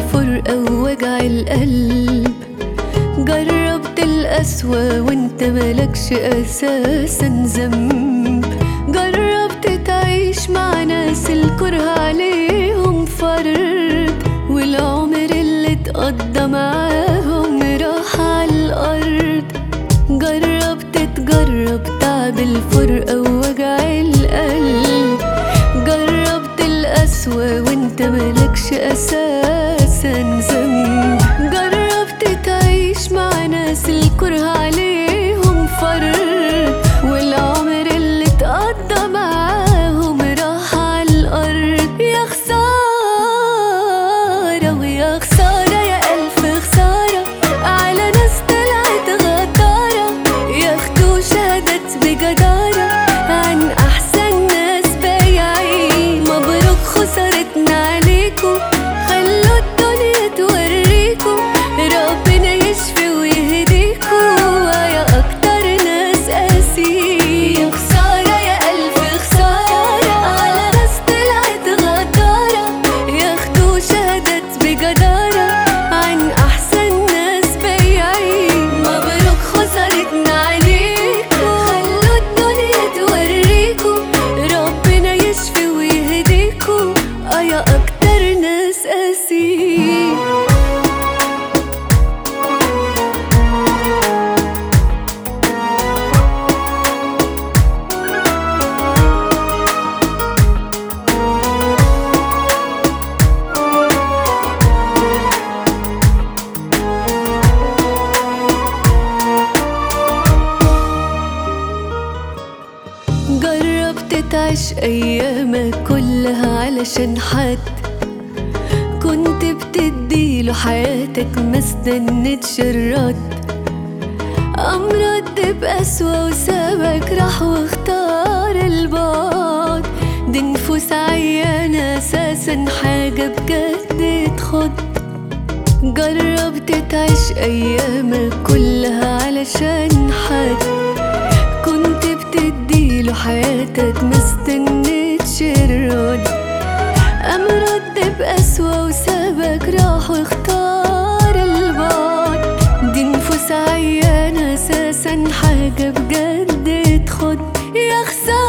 الفرقة ووجع القلب جربت القسوة وانت ملكش أساسا ذنب جربت تعيش مع ناس الكره عليهم فرد والعمر اللي اتقضى معاهم راح على الأرض جربت تجرب تعب الفرقة ووجع القلب جربت القسوة وانت ملكش أساسا ذنب جربت تعيش مع ناس الكره عليهم فرد والعمر اللي اتقضى معاهم راح على الأرض يا خسارة ويا خسارة يا ألف خسارة على ناس طلعت غدارة ياخدوا شهادات بجدارة عن أحسن ناس بايعين مبروك خسارتنا عليكم خلوا الدنيا توريكم ربنا يشفي ويهديكوا يا أكتر ناس قاسيين يا خسارة يا ألف خسارة على ناس طلعت غدارة ياخدوا شهادات بجدارة عن أحسن ناس بايعين مبروك خسارتنا عليكم خلوا الدنيا توريكم ربنا يشفي ويهديكوا اه يا أكتر ناس قاسيين جربت تعيش أيامك كلها علشان حد كنت بتديله حياتك ما استنتش الرد قام رد بقسوة وسابك راح واختار البعد دي نفوس عيانة أساسا حاجة بجد تخض جربت تعيش أيامك كلها علشان حد كنت بتديله حياتك ما استنتش الرد قام رد بقسوة وسابك راح واختار البعد دي نفوس عيانة أساسا حاجة بجد تخض يا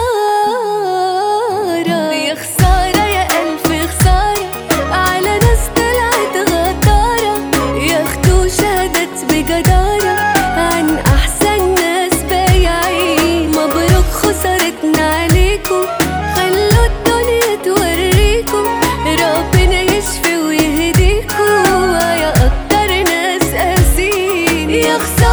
خسارة يا خسارة يا ألف خسارة على ناس طلعت غدارة ياخدوا شهادات بجدارة عن أحسن ناس بايعين مبروك خسارتنا عليكم خلوا الدنيا توريكم ربنا يشفي ويهديكوا يا أكتر ناس قاسيين يا خسارة